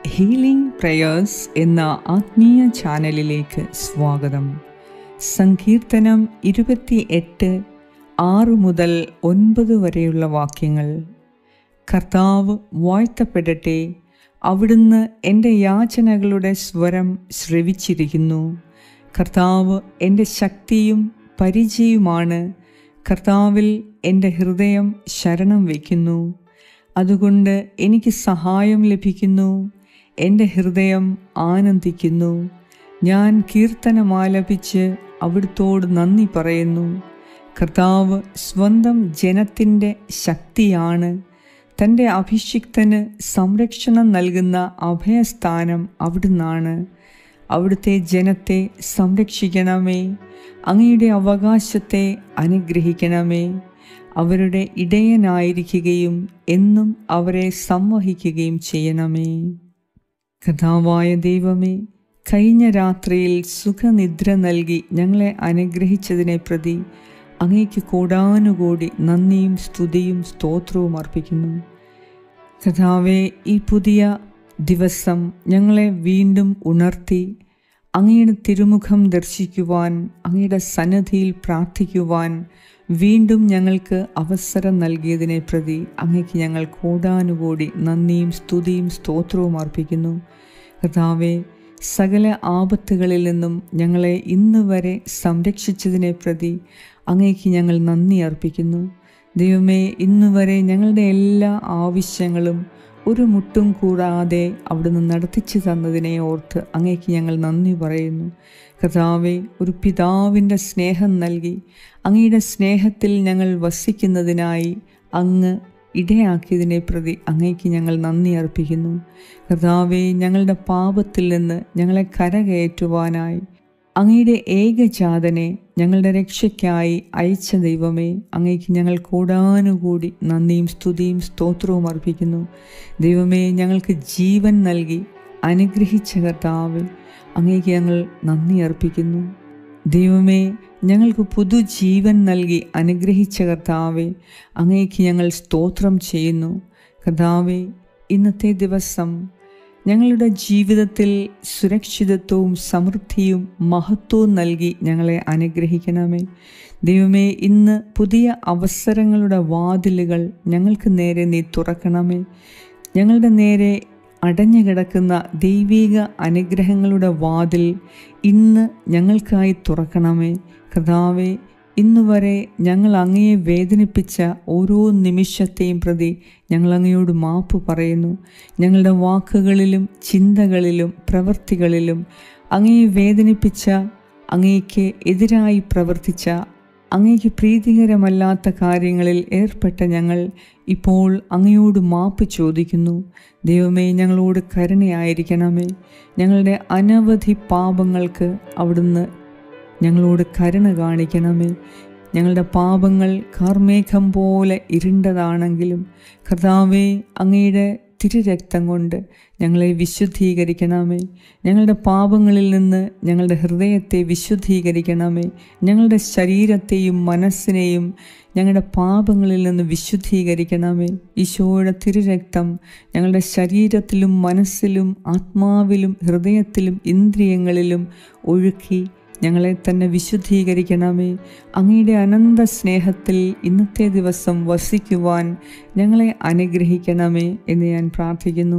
healing prayers എന്ന ആത്മീയ ചാനലിലേക്ക് സ്വാഗതം സങ്കീർത്തനം ഇരുപത്തി എട്ട് ആറ് മുതൽ ഒൻപത് വരെയുള്ള വാക്യങ്ങൾ കർത്താവ് വാഴ്ത്തപ്പെടട്ടെ അവിടുന്ന് എൻ്റെ യാചനകളുടെ സ്വരം ശ്രവിച്ചിരിക്കുന്നു കർത്താവ് എൻ്റെ ശക്തിയും പരിചയവുമാണ് കർത്താവിൽ എൻ്റെ ഹൃദയം ശരണം വയ്ക്കുന്നു അതുകൊണ്ട് എനിക്ക് സഹായം ലഭിക്കുന്നു എൻ്റെ ഹൃദയം ആനന്ദിക്കുന്നു ഞാൻ കീർത്തനമാലപിച്ച് അവിടുത്തോട് നന്ദി പറയുന്നു കർത്താവ് സ്വന്തം ജനത്തിൻ്റെ ശക്തിയാണ് തൻ്റെ അഭിഷിക്തന് സംരക്ഷണം നൽകുന്ന അഭയസ്ഥാനം അവിടുന്നാണ് അവിടുത്തെ ജനത്തെ സംരക്ഷിക്കണമേ അങ്ങയുടെ അവകാശത്തെ അനുഗ്രഹിക്കണമേ അവരുടെ ഇടയനായിരിക്കുകയും എന്നും അവരെ സംവഹിക്കുകയും ചെയ്യണമേ കഥാവായ ദൈവമേ കഴിഞ്ഞ രാത്രിയിൽ സുഖനിദ്ര നൽകി ഞങ്ങളെ അനുഗ്രഹിച്ചതിനെ പ്രതി അങ്ങേക്ക് കൂടാനുകൂടി നന്ദിയും സ്തുതിയും സ്തോത്രവും അർപ്പിക്കുന്നു കഥാവെ ഈ പുതിയ ദിവസം ഞങ്ങളെ വീണ്ടും ഉണർത്തി അങ്ങയുടെ തിരുമുഖം ദർശിക്കുവാൻ അങ്ങയുടെ സന്നദ്ധിയിൽ പ്രാർത്ഥിക്കുവാൻ വീണ്ടും ഞങ്ങൾക്ക് അവസരം നൽകിയതിനെ പ്രതി അങ്ങയ്ക്ക് ഞങ്ങൾ കൂടാനുകൂടി നന്ദിയും സ്തുതിയും സ്തോത്രവും അർപ്പിക്കുന്നു കർത്താവെ സകല ആപത്തുകളിൽ നിന്നും ഞങ്ങളെ ഇന്ന് വരെ സംരക്ഷിച്ചതിനെ പ്രതി അങ്ങേക്ക് ഞങ്ങൾ നന്ദി അർപ്പിക്കുന്നു ദൈവമേ ഇന്ന് വരെ ഞങ്ങളുടെ എല്ലാ ആവശ്യങ്ങളും ഒരു മുട്ടും കൂടാതെ അവിടുന്ന് നടത്തിച്ചു തന്നതിനെ ഓർത്ത് അങ്ങേക്ക് ഞങ്ങൾ നന്ദി പറയുന്നു കർത്താവെ ഒരു പിതാവിൻ്റെ സ്നേഹം നൽകി അങ്ങയുടെ സ്നേഹത്തിൽ ഞങ്ങൾ വസിക്കുന്നതിനായി അങ്ങ് ഇടയാക്കിയതിനെ പ്രതി അങ്ങേക്ക് ഞങ്ങൾ നന്ദി അർപ്പിക്കുന്നു കർത്താവെ ഞങ്ങളുടെ പാപത്തിൽ നിന്ന് ഞങ്ങളെ കരകയറ്റുവാനായി അങ്ങയുടെ ഏകജാതനെ ഞങ്ങളുടെ രക്ഷയ്ക്കായി അയച്ച ദൈവമേ അങ്ങേക്ക് ഞങ്ങൾ കൂടാനുകൂടി നന്ദിയും സ്തുതിയും സ്തോത്രവും അർപ്പിക്കുന്നു ദൈവമേ ഞങ്ങൾക്ക് ജീവൻ നൽകി അനുഗ്രഹിച്ച കർത്താവ് അങ്ങേക്ക് ഞങ്ങൾ നന്ദി അർപ്പിക്കുന്നു ദൈവമേ ഞങ്ങൾക്ക് പുതുജീവൻ നൽകി അനുഗ്രഹിച്ച കർത്താവെ അങ്ങേക്ക് ഞങ്ങൾ സ്തോത്രം ചെയ്യുന്നു കർത്താവെ ഇന്നത്തെ ദിവസം ഞങ്ങളുടെ ജീവിതത്തിൽ സുരക്ഷിതത്വവും സമൃദ്ധിയും മഹത്വവും നൽകി ഞങ്ങളെ അനുഗ്രഹിക്കണമേ ദൈവമേ ഇന്ന് പുതിയ അവസരങ്ങളുടെ വാതിലുകൾ ഞങ്ങൾക്ക് നേരെ നീ തുറക്കണമേ ഞങ്ങളുടെ നേരെ അടഞ്ഞു കിടക്കുന്ന ദൈവിക അനുഗ്രഹങ്ങളുടെ വാതിൽ ഇന്ന് ഞങ്ങൾക്കായി തുറക്കണമേ കർത്താവെ ഇന്നുവരെ ഞങ്ങൾ അങ്ങയെ വേദനിപ്പിച്ച ഓരോ നിമിഷത്തെയും പ്രതി ഞങ്ങൾ അങ്ങയോട് മാപ്പ് പറയുന്നു ഞങ്ങളുടെ വാക്കുകളിലും ചിന്തകളിലും പ്രവൃത്തികളിലും അങ്ങയെ വേദനിപ്പിച്ച അങ്ങേക്ക് എതിരായി പ്രവർത്തിച്ച അങ്ങേക്ക് പ്രീതികരമല്ലാത്ത കാര്യങ്ങളിൽ ഏർപ്പെട്ട ഞങ്ങൾ ഇപ്പോൾ അങ്ങയോട് മാപ്പ് ചോദിക്കുന്നു ദൈവമേ ഞങ്ങളോട് കരുണയായിരിക്കണമേ ഞങ്ങളുടെ അനവധി പാപങ്ങൾക്ക് അവിടുന്ന് ഞങ്ങളോട് കരുണ കാണിക്കണമേ ഞങ്ങളുടെ പാപങ്ങൾ കാർമേഘം പോലെ ഇരുണ്ടതാണെങ്കിലും കർത്താവെ അങ്ങയുടെ തിരുരക്തം കൊണ്ട് ഞങ്ങളെ വിശുദ്ധീകരിക്കണമേ ഞങ്ങളുടെ പാപങ്ങളിൽ നിന്ന് ഞങ്ങളുടെ ഹൃദയത്തെ വിശുദ്ധീകരിക്കണമേ ഞങ്ങളുടെ ശരീരത്തെയും മനസ്സിനെയും ഞങ്ങളുടെ പാപങ്ങളിൽ നിന്ന് വിശുദ്ധീകരിക്കണമേ ഈശോയുടെ തിരുരക്തം ഞങ്ങളുടെ ശരീരത്തിലും മനസ്സിലും ആത്മാവിലും ഹൃദയത്തിലും ഇന്ദ്രിയങ്ങളിലും ഒഴുക്കി ഞങ്ങളെ തന്നെ വിശുദ്ധീകരിക്കണമേ അങ്ങയുടെ അനന്ത സ്നേഹത്തിൽ ഇന്നത്തെ ദിവസം വസിക്കുവാൻ ഞങ്ങളെ അനുഗ്രഹിക്കണമേ എന്ന് ഞാൻ പ്രാർത്ഥിക്കുന്നു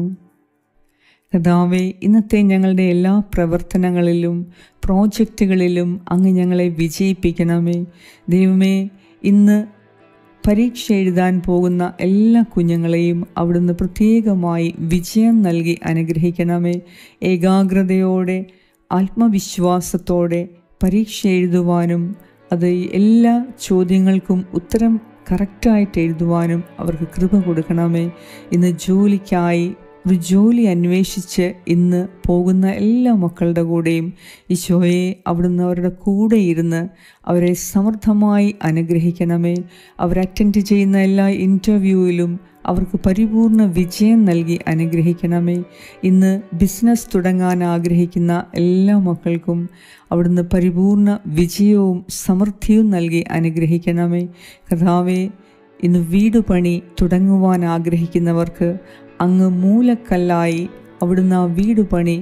കഥാവെ ഇന്നത്തെ ഞങ്ങളുടെ എല്ലാ പ്രവർത്തനങ്ങളിലും പ്രോജക്റ്റുകളിലും അങ്ങ് ഞങ്ങളെ വിജയിപ്പിക്കണമേ ദൈവമേ ഇന്ന് പരീക്ഷ എഴുതാൻ പോകുന്ന എല്ലാ കുഞ്ഞുങ്ങളെയും അവിടുന്ന് പ്രത്യേകമായി വിജയം നൽകി അനുഗ്രഹിക്കണമേ ഏകാഗ്രതയോടെ ആത്മവിശ്വാസത്തോടെ പരീക്ഷ എഴുതുവാനും അത് എല്ലാ ചോദ്യങ്ങൾക്കും ഉത്തരം കറക്റ്റായിട്ട് എഴുതുവാനും അവർക്ക് കൃപ കൊടുക്കണമേ ഇന്ന് ജോലിക്കായി ഒരു ജോലി അന്വേഷിച്ച് ഇന്ന് പോകുന്ന എല്ലാ മക്കളുടെ കൂടെയും ഈശോയെ അവിടുന്ന് അവരുടെ കൂടെ ഇരുന്ന് അവരെ സമർത്ഥമായി അനുഗ്രഹിക്കണമേ അവർ അറ്റൻഡ് ചെയ്യുന്ന എല്ലാ ഇൻ്റർവ്യൂവിലും അവർക്ക് പരിപൂർണ വിജയം നൽകി അനുഗ്രഹിക്കണമേ ഇന്ന് ബിസിനസ് തുടങ്ങാൻ ആഗ്രഹിക്കുന്ന എല്ലാ മക്കൾക്കും അവിടുന്ന് പരിപൂർണ വിജയവും സമൃദ്ധിയും നൽകി അനുഗ്രഹിക്കണമേ കഥാവെ ഇന്ന് വീട് പണി തുടങ്ങുവാൻ ആഗ്രഹിക്കുന്നവർക്ക് അങ്ങ് മൂലക്കല്ലായി അവിടുന്ന് ആ വീട് പണി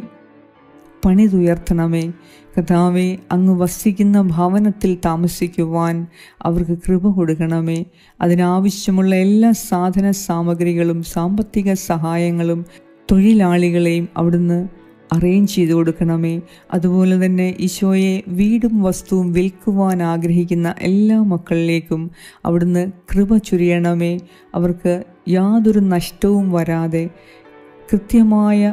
പണിതുയർത്തണമേ കഥാവെ അങ്ങ് വസിക്കുന്ന ഭവനത്തിൽ താമസിക്കുവാൻ അവർക്ക് കൃപ കൊടുക്കണമേ അതിനാവശ്യമുള്ള എല്ലാ സാധന സാമഗ്രികളും സാമ്പത്തിക സഹായങ്ങളും തൊഴിലാളികളെയും അവിടുന്ന് അറേഞ്ച് ചെയ്ത് കൊടുക്കണമേ അതുപോലെ തന്നെ ഈശോയെ വീടും വസ്തുവും വിൽക്കുവാൻ ആഗ്രഹിക്കുന്ന എല്ലാ മക്കളിലേക്കും അവിടുന്ന് കൃപ ചുരിയണമേ അവർക്ക് യാതൊരു നഷ്ടവും വരാതെ കൃത്യമായ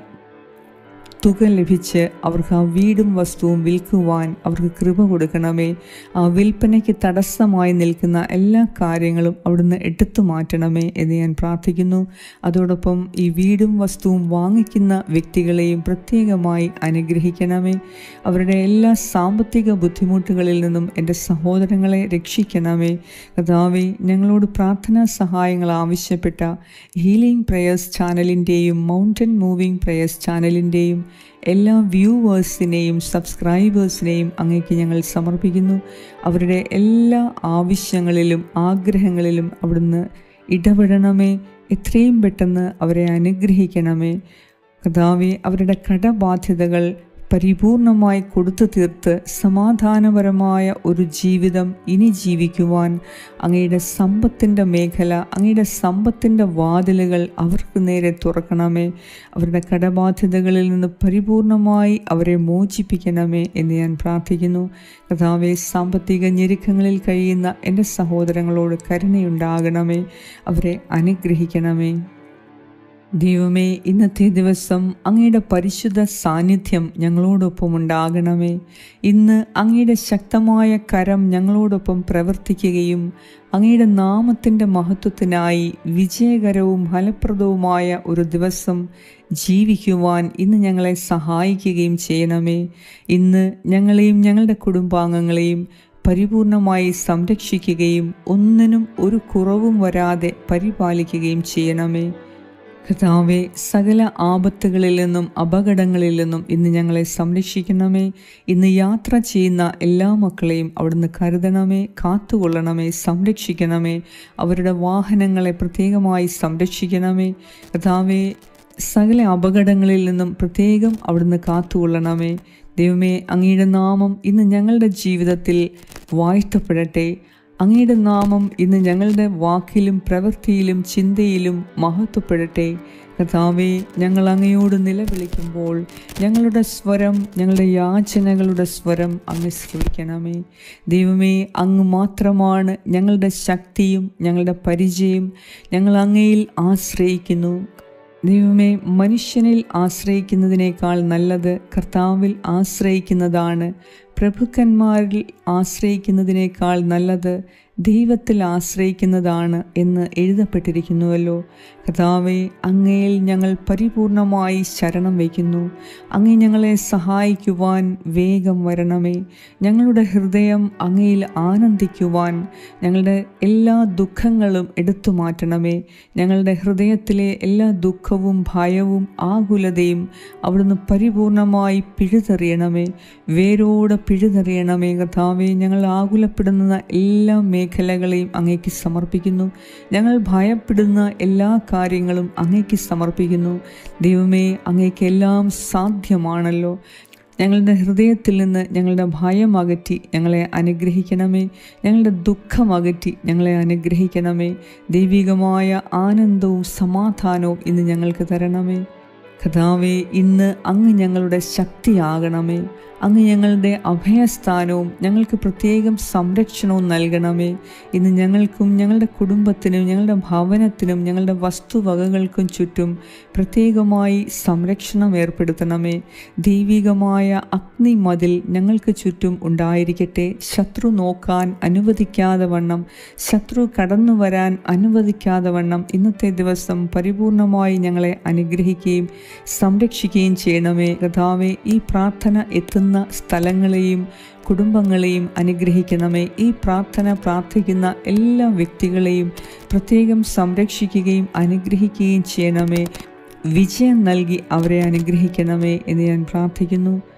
തുക ലഭിച്ച് അവർക്ക് ആ വീടും വസ്തുവും വിൽക്കുവാൻ അവർക്ക് കൃപ കൊടുക്കണമേ ആ വിൽപ്പനയ്ക്ക് തടസ്സമായി നിൽക്കുന്ന എല്ലാ കാര്യങ്ങളും അവിടുന്ന് എടുത്തു മാറ്റണമേ എന്ന് ഞാൻ പ്രാർത്ഥിക്കുന്നു അതോടൊപ്പം ഈ വീടും വസ്തുവും വാങ്ങിക്കുന്ന വ്യക്തികളെയും പ്രത്യേകമായി അനുഗ്രഹിക്കണമേ അവരുടെ എല്ലാ സാമ്പത്തിക ബുദ്ധിമുട്ടുകളിൽ നിന്നും എൻ്റെ സഹോദരങ്ങളെ രക്ഷിക്കണമേ കഥാവെ ഞങ്ങളോട് പ്രാർത്ഥനാ സഹായങ്ങൾ ആവശ്യപ്പെട്ട ഹീലിംഗ് പ്രേയേഴ്സ് ചാനലിൻ്റെയും മൗണ്ടൻ മൂവിംഗ് പ്രേയേഴ്സ് ചാനലിൻ്റെയും എല്ലാ വ്യൂവേഴ്സിനെയും സബ്സ്ക്രൈബേഴ്സിനെയും അങ്ങേക്ക് ഞങ്ങൾ സമർപ്പിക്കുന്നു അവരുടെ എല്ലാ ആവശ്യങ്ങളിലും ആഗ്രഹങ്ങളിലും അവിടുന്ന് ഇടപെടണമേ എത്രയും പെട്ടെന്ന് അവരെ അനുഗ്രഹിക്കണമേ കഥാവെ അവരുടെ കടബാധ്യതകൾ പരിപൂർണമായി കൊടുത്തു തീർത്ത് സമാധാനപരമായ ഒരു ജീവിതം ഇനി ജീവിക്കുവാൻ അങ്ങയുടെ സമ്പത്തിൻ്റെ മേഖല അങ്ങയുടെ സമ്പത്തിൻ്റെ വാതിലുകൾ അവർക്ക് നേരെ തുറക്കണമേ അവരുടെ കടബാധ്യതകളിൽ നിന്ന് പരിപൂർണമായി അവരെ മോചിപ്പിക്കണമേ എന്ന് ഞാൻ പ്രാർത്ഥിക്കുന്നു കഥാവെ സാമ്പത്തിക ഞെരുക്കങ്ങളിൽ കഴിയുന്ന എൻ്റെ സഹോദരങ്ങളോട് കരുണയുണ്ടാകണമേ അവരെ അനുഗ്രഹിക്കണമേ ദൈവമേ ഇന്നത്തെ ദിവസം അങ്ങയുടെ പരിശുദ്ധ സാന്നിധ്യം ഞങ്ങളോടൊപ്പം ഉണ്ടാകണമേ ഇന്ന് അങ്ങയുടെ ശക്തമായ കരം ഞങ്ങളോടൊപ്പം പ്രവർത്തിക്കുകയും അങ്ങയുടെ നാമത്തിൻ്റെ മഹത്വത്തിനായി വിജയകരവും ഫലപ്രദവുമായ ഒരു ദിവസം ജീവിക്കുവാൻ ഇന്ന് ഞങ്ങളെ സഹായിക്കുകയും ചെയ്യണമേ ഇന്ന് ഞങ്ങളെയും ഞങ്ങളുടെ കുടുംബാംഗങ്ങളെയും പരിപൂർണമായി സംരക്ഷിക്കുകയും ഒന്നിനും ഒരു കുറവും വരാതെ പരിപാലിക്കുകയും ചെയ്യണമേ കർത്താവെ സകല ആപത്തുകളിൽ നിന്നും അപകടങ്ങളിൽ നിന്നും ഇന്ന് ഞങ്ങളെ സംരക്ഷിക്കണമേ ഇന്ന് യാത്ര ചെയ്യുന്ന എല്ലാ മക്കളെയും അവിടുന്ന് കരുതണമേ കാത്തുകൊള്ളണമേ സംരക്ഷിക്കണമേ അവരുടെ വാഹനങ്ങളെ പ്രത്യേകമായി സംരക്ഷിക്കണമേ കർത്താവെ സകല അപകടങ്ങളിൽ നിന്നും പ്രത്യേകം അവിടുന്ന് കാത്തുകൊള്ളണമേ ദൈവമേ അങ്ങയുടെ നാമം ഇന്ന് ഞങ്ങളുടെ ജീവിതത്തിൽ വാഴ്ത്തപ്പെടട്ടെ അങ്ങയുടെ നാമം ഇന്ന് ഞങ്ങളുടെ വാക്കിലും പ്രവൃത്തിയിലും ചിന്തയിലും മഹത്വപ്പെടട്ടെ കർത്താവെ ഞങ്ങൾ അങ്ങയോട് നിലവിളിക്കുമ്പോൾ ഞങ്ങളുടെ സ്വരം ഞങ്ങളുടെ യാചനകളുടെ സ്വരം അങ്ങ് ശ്രവിക്കണമേ ദൈവമേ അങ്ങ് മാത്രമാണ് ഞങ്ങളുടെ ശക്തിയും ഞങ്ങളുടെ പരിചയം ഞങ്ങൾ അങ്ങയിൽ ആശ്രയിക്കുന്നു ദൈവമേ മനുഷ്യനിൽ ആശ്രയിക്കുന്നതിനേക്കാൾ നല്ലത് കർത്താവിൽ ആശ്രയിക്കുന്നതാണ് പ്രഭുക്കന്മാരിൽ ആശ്രയിക്കുന്നതിനേക്കാൾ നല്ലത് ദൈവത്തിൽ ആശ്രയിക്കുന്നതാണ് എന്ന് എഴുതപ്പെട്ടിരിക്കുന്നുവല്ലോ കർത്താവെ അങ്ങയിൽ ഞങ്ങൾ പരിപൂർണമായി ശരണം വയ്ക്കുന്നു അങ്ങ് ഞങ്ങളെ സഹായിക്കുവാൻ വേഗം വരണമേ ഞങ്ങളുടെ ഹൃദയം അങ്ങയിൽ ആനന്ദിക്കുവാൻ ഞങ്ങളുടെ എല്ലാ ദുഃഖങ്ങളും എടുത്തു മാറ്റണമേ ഞങ്ങളുടെ ഹൃദയത്തിലെ എല്ലാ ദുഃഖവും ഭയവും ആകുലതയും അവിടുന്ന് പരിപൂർണമായി പിഴുതെറിയണമേ വേരോടെ പിഴുതെറിയണമേ കർത്താവെ ഞങ്ങൾ ആകുലപ്പെടുന്ന എല്ലാ മേഖലകളെയും അങ്ങേക്ക് സമർപ്പിക്കുന്നു ഞങ്ങൾ ഭയപ്പെടുന്ന എല്ലാ കാര്യങ്ങളും അങ്ങേക്ക് സമർപ്പിക്കുന്നു ദൈവമേ അങ്ങേക്ക് എല്ലാം സാധ്യമാണല്ലോ ഞങ്ങളുടെ ഹൃദയത്തിൽ നിന്ന് ഞങ്ങളുടെ ഭയം അകറ്റി ഞങ്ങളെ അനുഗ്രഹിക്കണമേ ഞങ്ങളുടെ ദുഃഖം അകറ്റി ഞങ്ങളെ അനുഗ്രഹിക്കണമേ ദൈവികമായ ആനന്ദവും സമാധാനവും ഇന്ന് ഞങ്ങൾക്ക് തരണമേ കഥാവെ ഇന്ന് അങ്ങ് ഞങ്ങളുടെ ശക്തിയാകണമേ അങ്ങ് ഞങ്ങളുടെ അഭയസ്ഥാനവും ഞങ്ങൾക്ക് പ്രത്യേകം സംരക്ഷണവും നൽകണമേ ഇന്ന് ഞങ്ങൾക്കും ഞങ്ങളുടെ കുടുംബത്തിനും ഞങ്ങളുടെ ഭവനത്തിനും ഞങ്ങളുടെ വസ്തുവകകൾക്കും ചുറ്റും പ്രത്യേകമായി സംരക്ഷണം ഏർപ്പെടുത്തണമേ ദൈവികമായ അഗ്നി മതിൽ ഞങ്ങൾക്ക് ചുറ്റും ഉണ്ടായിരിക്കട്ടെ ശത്രു നോക്കാൻ അനുവദിക്കാതെ വണ്ണം ശത്രു കടന്നു വരാൻ അനുവദിക്കാതെ വണ്ണം ഇന്നത്തെ ദിവസം പരിപൂർണമായി ഞങ്ങളെ അനുഗ്രഹിക്കുകയും സംരക്ഷിക്കുകയും ചെയ്യണമേ കഥാവെ ഈ പ്രാർത്ഥന എത്തുന്ന സ്ഥലങ്ങളെയും കുടുംബങ്ങളെയും അനുഗ്രഹിക്കണമേ ഈ പ്രാർത്ഥന പ്രാർത്ഥിക്കുന്ന എല്ലാ വ്യക്തികളെയും പ്രത്യേകം സംരക്ഷിക്കുകയും അനുഗ്രഹിക്കുകയും ചെയ്യണമേ വിജയം നൽകി അവരെ അനുഗ്രഹിക്കണമേ എന്ന് ഞാൻ പ്രാർത്ഥിക്കുന്നു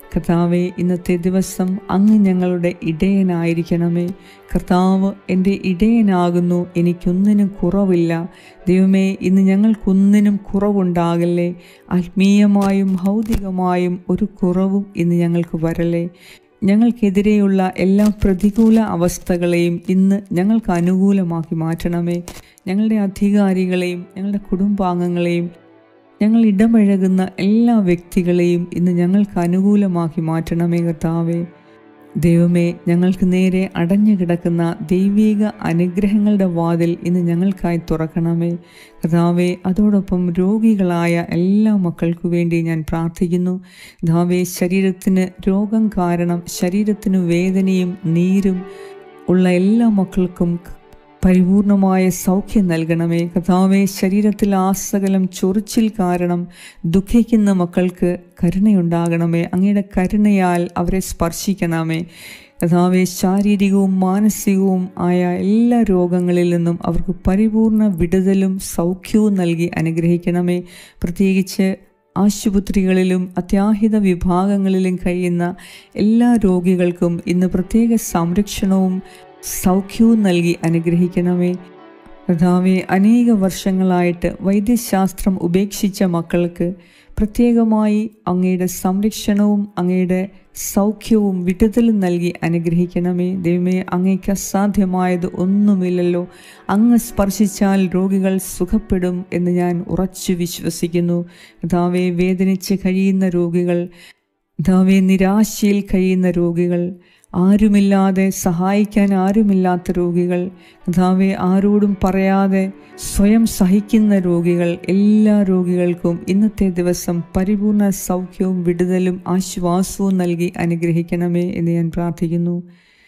കർത്താവെ ഇന്നത്തെ ദിവസം അങ്ങ് ഞങ്ങളുടെ ഇടയനായിരിക്കണമേ കർത്താവ് എൻ്റെ ഇടയനാകുന്നു എനിക്കൊന്നിനും കുറവില്ല ദൈവമേ ഇന്ന് ഞങ്ങൾക്കൊന്നിനും കുറവുണ്ടാകല്ലേ ആത്മീയമായും ഭൗതികമായും ഒരു കുറവും ഇന്ന് ഞങ്ങൾക്ക് വരല്ലേ ഞങ്ങൾക്കെതിരെയുള്ള എല്ലാ പ്രതികൂല അവസ്ഥകളെയും ഇന്ന് ഞങ്ങൾക്ക് അനുകൂലമാക്കി മാറ്റണമേ ഞങ്ങളുടെ അധികാരികളെയും ഞങ്ങളുടെ കുടുംബാംഗങ്ങളെയും ഞങ്ങൾ ഇടപഴകുന്ന എല്ലാ വ്യക്തികളെയും ഇന്ന് ഞങ്ങൾക്ക് അനുകൂലമാക്കി മാറ്റണമേ കർത്താവേ ദൈവമേ ഞങ്ങൾക്ക് നേരെ അടഞ്ഞു കിടക്കുന്ന ദൈവിക അനുഗ്രഹങ്ങളുടെ വാതിൽ ഇന്ന് ഞങ്ങൾക്കായി തുറക്കണമേ കഥാവെ അതോടൊപ്പം രോഗികളായ എല്ലാ മക്കൾക്കു വേണ്ടി ഞാൻ പ്രാർത്ഥിക്കുന്നു കഥാവെ ശരീരത്തിന് രോഗം കാരണം ശരീരത്തിന് വേദനയും നീരും ഉള്ള എല്ലാ മക്കൾക്കും പരിപൂർണമായ സൗഖ്യം നൽകണമേ കഥാവെ ശരീരത്തിൽ ആസകലം ചൊറിച്ചിൽ കാരണം ദുഃഖിക്കുന്ന മക്കൾക്ക് കരുണയുണ്ടാകണമേ അങ്ങയുടെ കരുണയാൽ അവരെ സ്പർശിക്കണമേ കഥാവെ ശാരീരികവും മാനസികവും ആയ എല്ലാ രോഗങ്ങളിൽ നിന്നും അവർക്ക് പരിപൂർണ വിടുതലും സൗഖ്യവും നൽകി അനുഗ്രഹിക്കണമേ പ്രത്യേകിച്ച് ആശുപത്രികളിലും അത്യാഹിത വിഭാഗങ്ങളിലും കഴിയുന്ന എല്ലാ രോഗികൾക്കും ഇന്ന് പ്രത്യേക സംരക്ഷണവും സൗഖ്യവും നൽകി അനുഗ്രഹിക്കണമേ കർത്താവെ അനേക വർഷങ്ങളായിട്ട് വൈദ്യശാസ്ത്രം ഉപേക്ഷിച്ച മക്കൾക്ക് പ്രത്യേകമായി അങ്ങയുടെ സംരക്ഷണവും അങ്ങയുടെ സൗഖ്യവും വിടുതലും നൽകി അനുഗ്രഹിക്കണമേ ദൈവമേ അങ്ങയ്ക്ക് അസാധ്യമായത് ഒന്നുമില്ലല്ലോ അങ്ങ് സ്പർശിച്ചാൽ രോഗികൾ സുഖപ്പെടും എന്ന് ഞാൻ ഉറച്ചു വിശ്വസിക്കുന്നു കഥാവെ വേദനിച്ച് കഴിയുന്ന രോഗികൾ കഥാവെ നിരാശയിൽ കഴിയുന്ന രോഗികൾ ആരുമില്ലാതെ സഹായിക്കാൻ ആരുമില്ലാത്ത രോഗികൾ കഥാവെ ആരോടും പറയാതെ സ്വയം സഹിക്കുന്ന രോഗികൾ എല്ലാ രോഗികൾക്കും ഇന്നത്തെ ദിവസം പരിപൂർണ സൗഖ്യവും വിടുതലും ആശ്വാസവും നൽകി അനുഗ്രഹിക്കണമേ എന്ന് ഞാൻ പ്രാർത്ഥിക്കുന്നു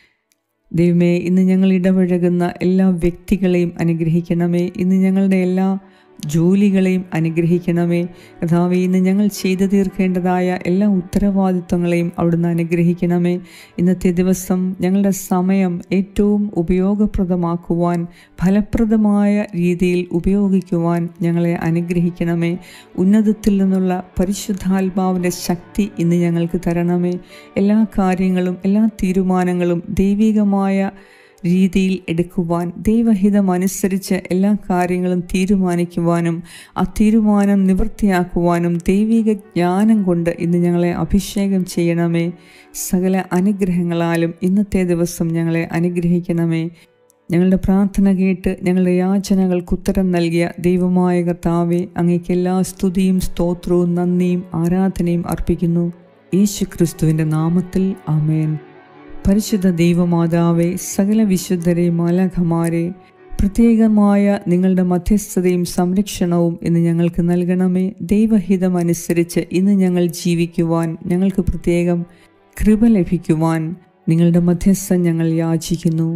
ദൈവമേ ഇന്ന് ഞങ്ങൾ ഇടപഴകുന്ന എല്ലാ വ്യക്തികളെയും അനുഗ്രഹിക്കണമേ ഇന്ന് ഞങ്ങളുടെ എല്ലാ ജോലികളെയും അനുഗ്രഹിക്കണമേ കഥാവെ ഇന്ന് ഞങ്ങൾ ചെയ്തു തീർക്കേണ്ടതായ എല്ലാ ഉത്തരവാദിത്വങ്ങളെയും അവിടുന്ന് അനുഗ്രഹിക്കണമേ ഇന്നത്തെ ദിവസം ഞങ്ങളുടെ സമയം ഏറ്റവും ഉപയോഗപ്രദമാക്കുവാൻ ഫലപ്രദമായ രീതിയിൽ ഉപയോഗിക്കുവാൻ ഞങ്ങളെ അനുഗ്രഹിക്കണമേ ഉന്നതത്തിൽ നിന്നുള്ള പരിശുദ്ധാത്മാവിൻ്റെ ശക്തി ഇന്ന് ഞങ്ങൾക്ക് തരണമേ എല്ലാ കാര്യങ്ങളും എല്ലാ തീരുമാനങ്ങളും ദൈവികമായ രീതിയിൽ എടുക്കുവാൻ ദൈവഹിതമനുസരിച്ച് എല്ലാ കാര്യങ്ങളും തീരുമാനിക്കുവാനും ആ തീരുമാനം നിവൃത്തിയാക്കുവാനും ദൈവിക ജ്ഞാനം കൊണ്ട് ഇന്ന് ഞങ്ങളെ അഭിഷേകം ചെയ്യണമേ സകല അനുഗ്രഹങ്ങളാലും ഇന്നത്തെ ദിവസം ഞങ്ങളെ അനുഗ്രഹിക്കണമേ ഞങ്ങളുടെ പ്രാർത്ഥന കേട്ട് ഞങ്ങളുടെ യാചനകൾക്ക് ഉത്തരം നൽകിയ ദൈവമായ കർത്താവെ അങ്ങേക്ക് എല്ലാ സ്തുതിയും സ്തോത്രവും നന്ദിയും ആരാധനയും അർപ്പിക്കുന്നു യേശു ക്രിസ്തുവിൻ്റെ നാമത്തിൽ ആമേൻ പരിശുദ്ധ ദൈവമാതാവെ സകല വിശുദ്ധരെ മാലാഖമാരെ പ്രത്യേകമായ നിങ്ങളുടെ മധ്യസ്ഥതയും സംരക്ഷണവും ഇന്ന് ഞങ്ങൾക്ക് നൽകണമേ ദൈവഹിതമനുസരിച്ച് ഇന്ന് ഞങ്ങൾ ജീവിക്കുവാൻ ഞങ്ങൾക്ക് പ്രത്യേകം കൃപ ലഭിക്കുവാൻ നിങ്ങളുടെ മധ്യസ്ഥം ഞങ്ങൾ യാചിക്കുന്നു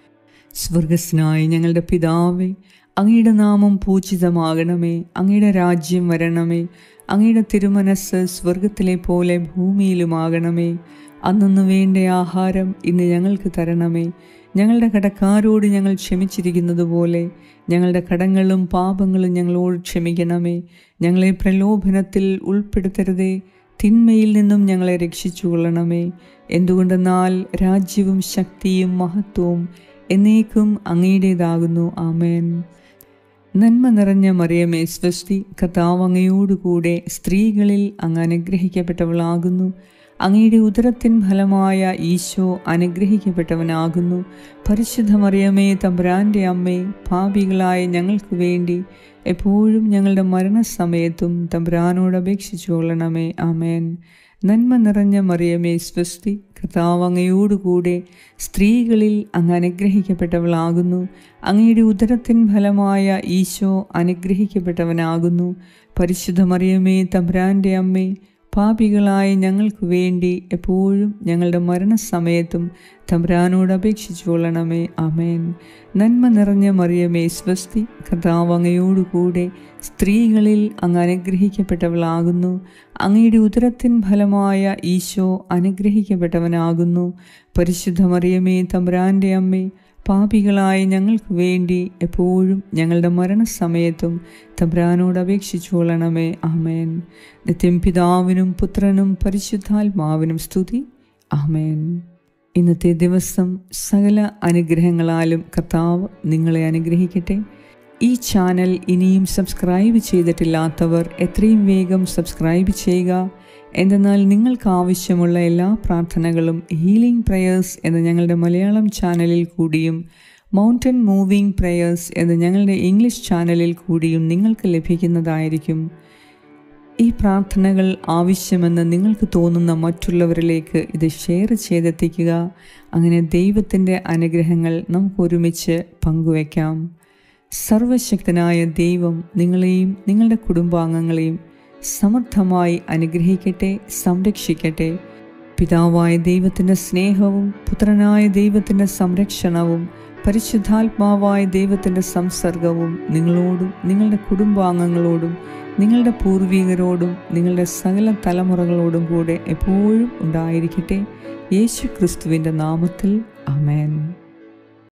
സ്വർഗസ്നായി ഞങ്ങളുടെ പിതാവേ അങ്ങയുടെ നാമം പൂജിതമാകണമേ അങ്ങയുടെ രാജ്യം വരണമേ അങ്ങയുടെ തിരുമനസ് സ്വർഗത്തിലെ പോലെ ഭൂമിയിലുമാകണമേ അന്നു വേണ്ട ആഹാരം ഇന്ന് ഞങ്ങൾക്ക് തരണമേ ഞങ്ങളുടെ കടക്കാരോട് ഞങ്ങൾ ക്ഷമിച്ചിരിക്കുന്നത് പോലെ ഞങ്ങളുടെ കടങ്ങളും പാപങ്ങളും ഞങ്ങളോട് ക്ഷമിക്കണമേ ഞങ്ങളെ പ്രലോഭനത്തിൽ ഉൾപ്പെടുത്തരുതേ തിന്മയിൽ നിന്നും ഞങ്ങളെ രക്ഷിച്ചു കൊള്ളണമേ എന്തുകൊണ്ടെന്നാൽ രാജ്യവും ശക്തിയും മഹത്വവും എന്നേക്കും അങ്ങയുടേതാകുന്നു ആമേൻ നന്മ നിറഞ്ഞ മറിയമേ സ്വസ്തി കർത്താവ് അങ്ങയോടുകൂടെ സ്ത്രീകളിൽ അങ്ങ് അനുഗ്രഹിക്കപ്പെട്ടവളാകുന്നു അങ്ങയുടെ ഉദരത്തിൻ ഫലമായ ഈശോ അനുഗ്രഹിക്കപ്പെട്ടവനാകുന്നു പരിശുദ്ധ മറിയമേ തമ്പുരാൻ്റെ അമ്മേ പാപികളായ ഞങ്ങൾക്ക് വേണ്ടി എപ്പോഴും ഞങ്ങളുടെ മരണസമയത്തും തമ്പുരാനോട് അപേക്ഷിച്ചു കൊള്ളണമേ ആമേൻ നന്മ നിറഞ്ഞ മറിയമേ സ്വസ്തി കർത്താവ് അങ്ങയോടുകൂടെ സ്ത്രീകളിൽ അങ്ങ് അനുഗ്രഹിക്കപ്പെട്ടവളാകുന്നു അങ്ങയുടെ ഉദരത്തിൻ ഫലമായ ഈശോ അനുഗ്രഹിക്കപ്പെട്ടവനാകുന്നു പരിശുദ്ധ മറിയമേ തമ്പുരാൻ്റെ അമ്മേ പാപികളായ ഞങ്ങൾക്ക് വേണ്ടി എപ്പോഴും ഞങ്ങളുടെ മരണസമയത്തും തമ്പുരാനോട് അപേക്ഷിച്ചു കൊള്ളണമേ അമേൻ നന്മ നിറഞ്ഞ മറിയമേ സ്വസ്തി കർത്താവ് അങ്ങയോടുകൂടെ സ്ത്രീകളിൽ അങ്ങ് അനുഗ്രഹിക്കപ്പെട്ടവളാകുന്നു അങ്ങയുടെ ഉദരത്തിൻ ഫലമായ ഈശോ അനുഗ്രഹിക്കപ്പെട്ടവനാകുന്നു പരിശുദ്ധ മറിയമേ തമ്പുരാൻ്റെ അമ്മേ പാപികളായ ഞങ്ങൾക്ക് വേണ്ടി എപ്പോഴും ഞങ്ങളുടെ മരണസമയത്തും തബ്രാനോട് അപേക്ഷിച്ചുകൊള്ളണമേ ആമേൻ നിത്യം പിതാവിനും പുത്രനും പരിശുദ്ധാത്മാവിനും സ്തുതി ആമേൻ ഇന്നത്തെ ദിവസം സകല അനുഗ്രഹങ്ങളാലും കർത്താവ് നിങ്ങളെ അനുഗ്രഹിക്കട്ടെ ഈ ചാനൽ ഇനിയും സബ്സ്ക്രൈബ് ചെയ്തിട്ടില്ലാത്തവർ എത്രയും വേഗം സബ്സ്ക്രൈബ് ചെയ്യുക എന്തെന്നാൽ നിങ്ങൾക്ക് ആവശ്യമുള്ള എല്ലാ പ്രാർത്ഥനകളും ഹീലിംഗ് പ്രേയേഴ്സ് എന്ന ഞങ്ങളുടെ മലയാളം ചാനലിൽ കൂടിയും മൗണ്ടൻ മൂവിംഗ് പ്രേയേഴ്സ് എന്ന ഞങ്ങളുടെ ഇംഗ്ലീഷ് ചാനലിൽ കൂടിയും നിങ്ങൾക്ക് ലഭിക്കുന്നതായിരിക്കും ഈ പ്രാർത്ഥനകൾ ആവശ്യമെന്ന് നിങ്ങൾക്ക് തോന്നുന്ന മറ്റുള്ളവരിലേക്ക് ഇത് ഷെയർ ചെയ്തെത്തിക്കുക അങ്ങനെ ദൈവത്തിൻ്റെ അനുഗ്രഹങ്ങൾ നമുക്ക് ഒരുമിച്ച് പങ്കുവയ്ക്കാം സർവശക്തനായ ദൈവം നിങ്ങളെയും നിങ്ങളുടെ കുടുംബാംഗങ്ങളെയും സമർത്ഥമായി അനുഗ്രഹിക്കട്ടെ സംരക്ഷിക്കട്ടെ പിതാവായ ദൈവത്തിൻ്റെ സ്നേഹവും പുത്രനായ ദൈവത്തിൻ്റെ സംരക്ഷണവും പരിശുദ്ധാത്മാവായ ദൈവത്തിൻ്റെ സംസർഗവും നിങ്ങളോടും നിങ്ങളുടെ കുടുംബാംഗങ്ങളോടും നിങ്ങളുടെ പൂർവികരോടും നിങ്ങളുടെ സകല തലമുറകളോടും കൂടെ എപ്പോഴും ഉണ്ടായിരിക്കട്ടെ യേശു ക്രിസ്തുവിൻ്റെ നാമത്തിൽ അമേൻ